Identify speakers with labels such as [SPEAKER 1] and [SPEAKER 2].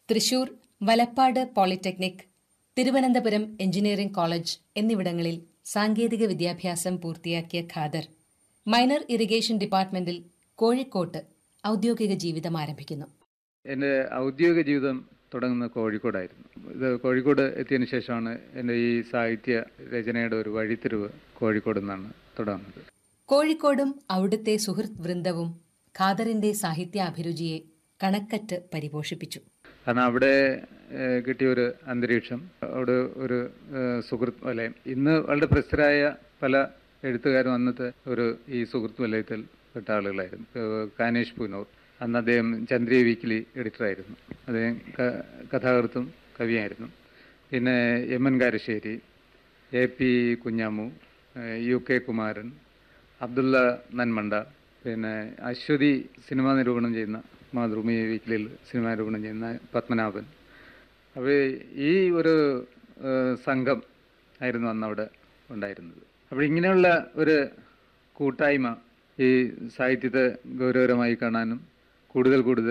[SPEAKER 1] Thrissur Valappad polytechnic Thiruvananthapuram engineering college എന്നിവിടങ്ങളിൽ സാങ്കേതിക വിദ്യാഭ്യാസം പൂർത്തിയാക്കിയ ഖാദർ മൈനർ ഇറിഗേഷൻ ഡിപ്പാർട്ട്മെന്റിൽ കോഴിക്കോട്ട് ഔദ്യോഗിക ജീവിതം ആരംഭിക്കുന്നു
[SPEAKER 2] എൻ്റെ ഔദ്യോഗിക ജീവിതം തുടങ്ങുന്നത് കോഴിക്കോടായിരുന്നു ഇത് കോഴിക്കോട് എത്തിയതിനു ശേഷമാണ് എൻ്റെ ഈ സാഹിത്യ രചനയുടെ ഒരു വഴിത്തിരിവ് കോഴിക്കോട് നിന്നാണ് തുടങ്ങുന്നത്
[SPEAKER 1] കോഴിക്കോടും അവിടുത്തെ സുഹൃത്ത് വൃന്ദവും ഖാദറിന്റെ സാഹിത്യാഭിരുചിയെ കണക്കറ്റ് പരിപോഷിപ്പിച്ചു
[SPEAKER 2] കാരണം അവിടെ ഏഹ്, കിട്ടിയ ഒരു അന്തരീക്ഷം അവിടെ ഒരു ഏഹ്, സുഹൃത്ത് വലയം ഇന്ന് വളരെ പ്രസിദ്ധരായ പല എഴുത്തുകാരും അന്നത്തെ ഒരു ഈ സുഹൃത്ത് വലയത്തിൽ പെട്ട ആളുകളായിരുന്നു ഏഹ്, കാനേഷ് പുനൂർ അന്ന് അദ്ദേഹം ചന്ദ്രിയ വീക്കിലി എഡിറ്ററായിരുന്നു അദ്ദേഹം ക- കഥാകൃത്തും കവിയായിരുന്നു പിന്നെ M N Karassery A P Kunhamu ഏഹ്, യു കെ കുമാരൻ അബ്ദുള്ള നന്മണ്ട പിന്നെ അശ്വതി സിനിമാ നിരൂപണം ചെയ്യുന്ന മാതൃഭൂമി വീക്കിലിൽ സിനിമാ നിരൂപണം ചെയ്യുന്ന പത്മനാഭൻ അപ്പോൾ ഈ ഒരു ഏഹ്, സംഘം ആയിരുന്നു അന്ന് അവിടെ ഉണ്ടായിരുന്നത് അപ്പോൾ ഇങ്ങനെയുള്ള ഒരു കൂട്ടായ്മ ഈ സാഹിത്യത്തെ ഗൗരവകരമായി കാണാനും കൂടുതൽ കൂടുതൽ